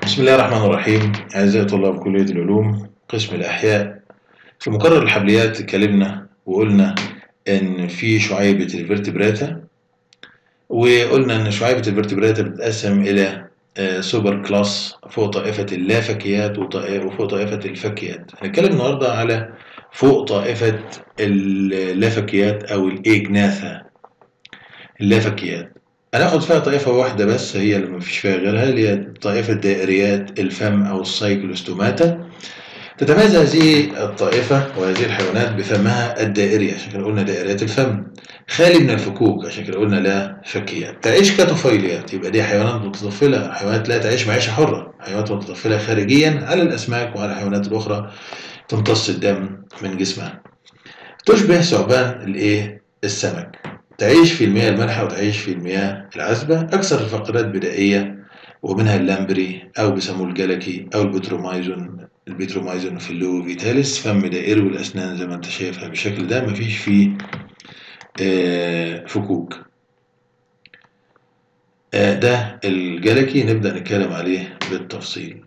بسم الله الرحمن الرحيم أعزائي طلاب كلية العلوم قسم الأحياء في مقرر الحبليات اتكلمنا وقلنا إن في شعيبة الفرتبراتا وقلنا إن شعيبة الفرتبراتا بتتقسم إلى آه، سوبر كلاس فوق طائفة اللافكيات وطائ- وفوق طائفة الفكيات هنتكلم النهاردة على فوق طائفة اللافكيات أو الإجناثا اللافكيات هناخد فيها طائفة واحدة بس هي اللي مفيش فيها غيرها اللي هي طائفة دائريات الفم أو السايكلوستوماتا تتميز هذه الطائفة وهذه الحيوانات بفمها الدائري عشان كده قلنا دائريات الفم خالي من الفكوك عشان كده قلنا لا فكيات تعيش كطفيليات يبقى دي حيوانات متطفلة حيوانات لا تعيش معيشة حرة حيوانات متطفلة خارجيا على الأسماك وعلى الحيوانات الأخرى تمتص الدم من جسمها تشبه ثعبان الايه السمك تعيش في المياه المالحة وتعيش في المياه العذبة أكثر الفقرات بدائية ومنها اللامبري أو بيسموه الجلكي أو البترومايزون البترومايزون في اللو فيتاليس فم دائري والأسنان زي ما أنت شايفها بالشكل ده مفيش فيه آه، فكوك آه، ده الجلكي نبدأ نتكلم عليه بالتفصيل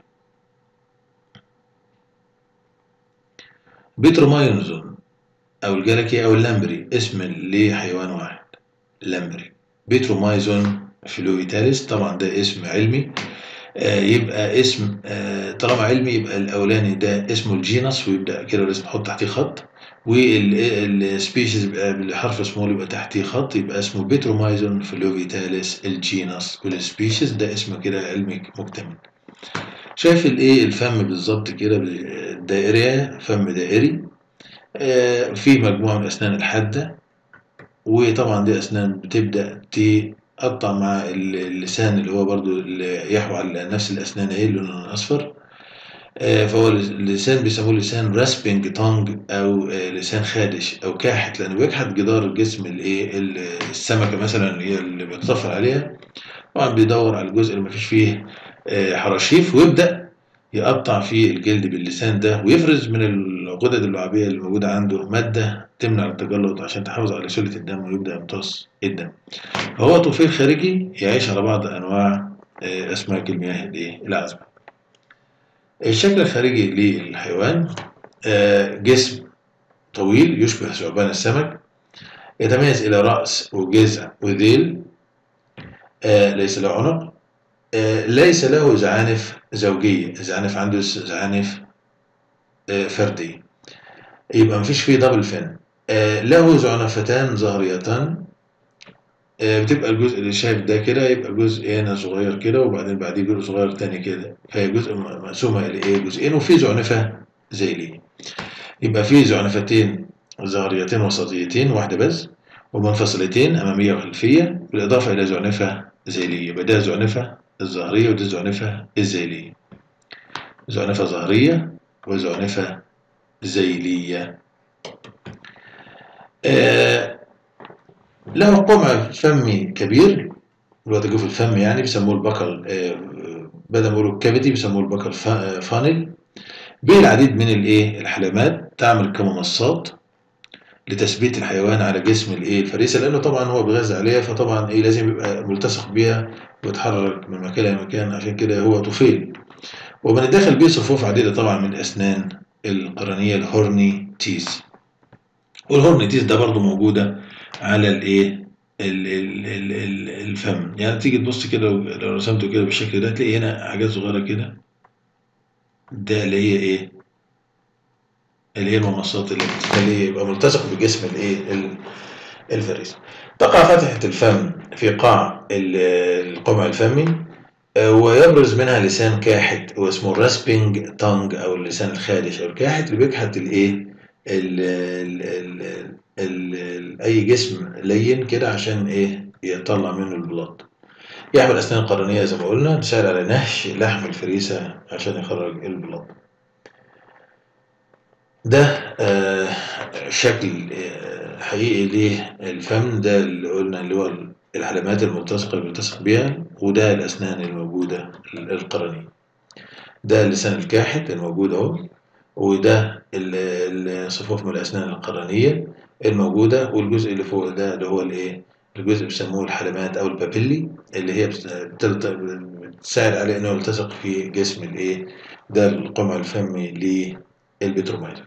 بيترومايزون أو الجلكي أو اللامبري اسم لحيوان واحد لامبري بيترومايزون فلويتاليس طبعا ده اسم علمي آه، يبقى اسم آه، طالما علمي يبقى الأولاني ده اسمه الجينس ويبدأ كده لازم نحط تحتيه خط والسبيشيز يبقى بالحرف سمول يبقى تحتيه خط يبقى اسمه بيترومايزون فلوفيتاليس الجينس والسبيشيز ده اسم كده علمي مكتمل شايف الايه الفم بالظبط كده دائرية فم دائري آه، في مجموعة من الأسنان الحادة وطبعا دي أسنان بتبدأ تقطع مع اللسان اللي هو برضو اللي يحوي على نفس الأسنان اهي اللون الأصفر آه، فهو اللسان بيسموه لسان راسبنج تونج أو آه، لسان خادش أو كاحت لأنه بيكحت جدار الجسم الإيه ال- السمكة مثلا اللي هي اللي بيتطفل عليها طبعا بيدور على الجزء اللي مفيش فيه آه، حراشيف ويبدأ يقطع في الجلد باللسان ده ويفرز من الغدد اللعابية اللي موجودة عنده مادة تمنع التجلط عشان تحافظ على سلة الدم ويبدأ يمتص الدم فهو طفيل خارجي يعيش على بعض أنواع آه، أسماك المياه الإيه؟ العذبة الشكل الخارجي للحيوان آه، جسم طويل يشبه ثعبان السمك يتميز إلى رأس وجذع وذيل آه، ليس له عنق آه، ليس له زعانف زوجية زعانف عنده زعانف آه، فردية يبقى مفيش فيه دبل فين آه، له زعنفتان ظهريتان آه، بتبقى الجزء اللي شايف ده كده يبقى جزء هنا صغير كده وبعدين بعديه جزء صغير تاني كده فهي جزء م- مقسومة إلى إيه جزئين وفي زعنفة زيلية يبقى في زعنفتين ظهريتين وسطيتين واحدة بس ومنفصلتين أمامية وخلفية بالإضافة إلى زعنفة زيلية يبقى ده زعنفة الظهرية وده زعنفة الزيلية زعنفة ظهرية وزعنفة زيلية آه له قمع فمي كبير اللي هو تجوف الفم يعني بيسموه البكر آه بدل ما يقولوا الكافيتي بيسموه البكر فا- فانل به العديد من الايه الحلمات تعمل كممصات لتثبيت الحيوان على جسم الايه الفريسه لانه طبعا هو بيغذى عليها فطبعا ايه لازم يبقى ملتصق بيها ويتحرك من مكان لمكان عشان كده هو طفيل ومن الداخل بيه صفوف عديده طبعا من الاسنان القرنيه الهورني تيز والهورني تيز ده برضو موجوده على الايه ال- ال- ال- ال- الفم يعني تيجي تبص كده لو رسمته كده بالشكل ده تلاقي هنا حاجات صغيره كده ده اللي هي ايه اللي هي الممصات اللي بتخليه يبقى ملتصق بجسم الايه ال- الفريسه تقع فتحة الفم في قاع ال- القمع الفمي آه، ويبرز منها لسان كاحت هو اسمه الراسبينج تونج او اللسان الخادش او الكاحت اللي بيكحت الايه ال ال ال ال ال اي جسم لين كده عشان ايه يطلع منه البلط يحمل اسنان قرنيه زي ما قلنا تساعد على نهش لحم الفريسه عشان يخرج البلط ده آه، شكل آه، حقيقي للفم ده اللي قلنا اللي هو العلامات الملتصقة اللي بيلتصق بيها وده الأسنان الموجودة القرنية ده اللسان الكاحت الموجود أهو وده ال- الصفوف من الأسنان القرنية الموجودة والجزء اللي فوق ده اللي هو الإيه الجزء بيسموه الحلمات أو البابيلي اللي هي بت- بتلت- تساعد على انه يلتصق في جسم الايه ده القمع الفمي للبتروميزون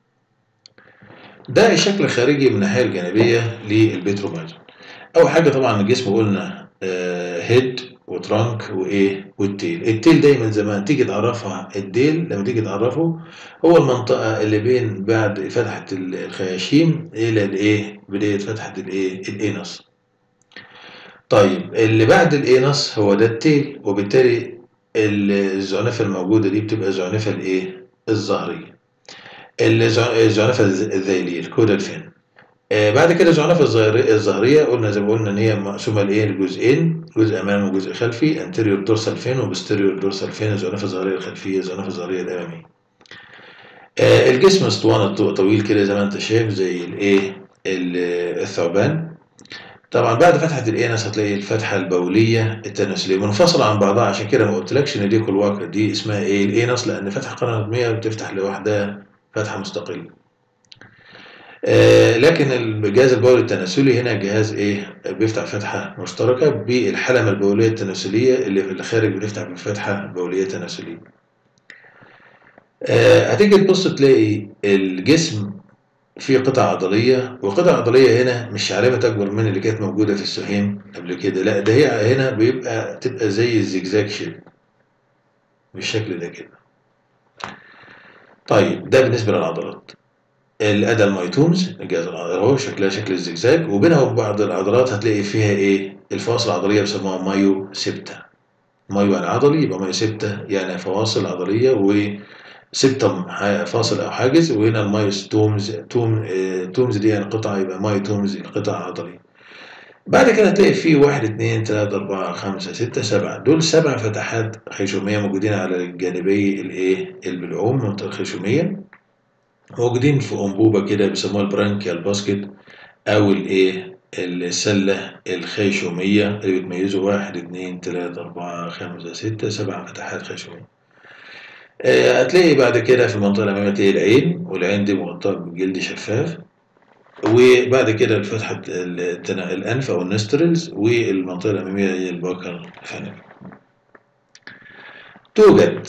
ده الشكل الخارجي من الناحيه الجانبيه للبتروميزون اول حاجه طبعا الجسم قلنا هيد وترانك وايه والتيل التيل دايما زمان تيجي تعرفها الديل لما تيجي تعرفه هو المنطقه اللي بين بعد فتحه الخياشيم الى الايه بدايه فتحه الايه الانس طيب اللي بعد الانس هو ده التيل وبالتالي الزعنفه الموجوده دي بتبقى زعنفه الايه الظهريه الزعنفه الذيليه الكودال فين آه بعد كده الزعنفه الظهريه قلنا زي ما قلنا ان هي مقسومه لايه لجزئين جزء امامي وجزء خلفي انتيريور دورسال فين وبستيريور دورسال فين الزعنفه الظهريه الخلفيه الزعنفه الظهريه الاماميه آه الجسم اسطوانه طويل كده زي ما انت شايف زي الايه الثعبان طبعا بعد فتحه الانس هتلاقي الفتحه البوليه التناسليه منفصله عن بعضها عشان كده ما قلتلكش ان دي كل واقع دي اسمها ايه الانس لان فتحه القناه الهضميه بتفتح لوحدها فتحه مستقله آه لكن الجهاز البولي التناسلي هنا جهاز ايه بيفتح فتحه مشتركه بالحلمه البوليه التناسليه اللي في الخارج بتفتح بفتحه بوليه تناسليه آه هتيجي تبص تلاقي الجسم فيه قطع عضليه وقطع عضليه هنا مش علامه اكبر من اللي كانت موجوده في السهيم قبل كده لا ده هي هنا بيبقى تبقى زي الزجزاج شيب بالشكل ده كده طيب ده بالنسبه للعضلات الادى الميتومز الجهاز العضلي اهو شكلها شكل الزجزاج وبينها وبين بعض العضلات هتلاقي فيها ايه الفواصل العضليه بيسموها مايو سبتا مايو يعني عضلي يبقى مايو سبتا يعني فواصل عضليه وسبتم فاصل او حاجز وهنا المايوس تومز توم تومز دي يعني قطعه يبقى مايو تومز قطعه عضليه بعد كده هتلاقي فيه واحد اتنين تلاتة أربعة خمسة ستة سبعة دول سبع فتحات خيشومية موجودين على الجانبي الإيه البلعوم المنطقة الخيشومية موجودين في أنبوبة كده بيسموها البرانكيال باسكت أو الإيه السلة الخيشومية اللي بتميزوا واحد اتنين تلاتة أربعة خمسة ستة سبع فتحات خيشومية هتلاقي بعد كده في المنطقة الأمامية تلاقي العين والعين دي مغطاة بجلد شفاف وبعد كده فتحة الأنف أو النسترلز والمنطقة الأمامية هي الباكر فانل توجد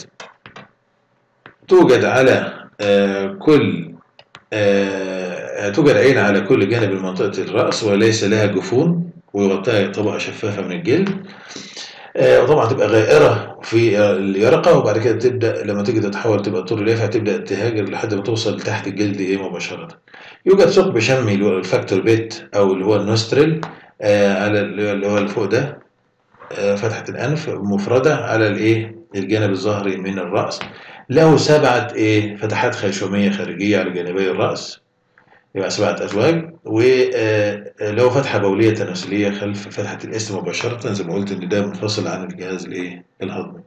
توجد على آه كل آه توجد عين على كل جانب من منطقة الرأس وليس لها جفون ويغطيها طبقة شفافة من الجلد آه وطبعا تبقى غائرة في اليرقة وبعد كده تبدأ لما تيجي تتحول تبقى طول لافع تبدأ تهاجر لحد ما توصل تحت الجلد إيه مباشرة. يوجد ثقب شمي اللي هو الفاكتور بيت أو اللي هو النوستريل على اللي هو اللي فوق ده فتحة الأنف مفردة على الإيه الجانب الظهري من الرأس له سبعة إيه فتحات خيشومية خارجية على جانبي الرأس يبقى سبعة أزواج وله فتحة بولية تناسلية خلف فتحة الاس مباشرة زي ما قلت إن ده منفصل عن الجهاز الإيه الهضمي.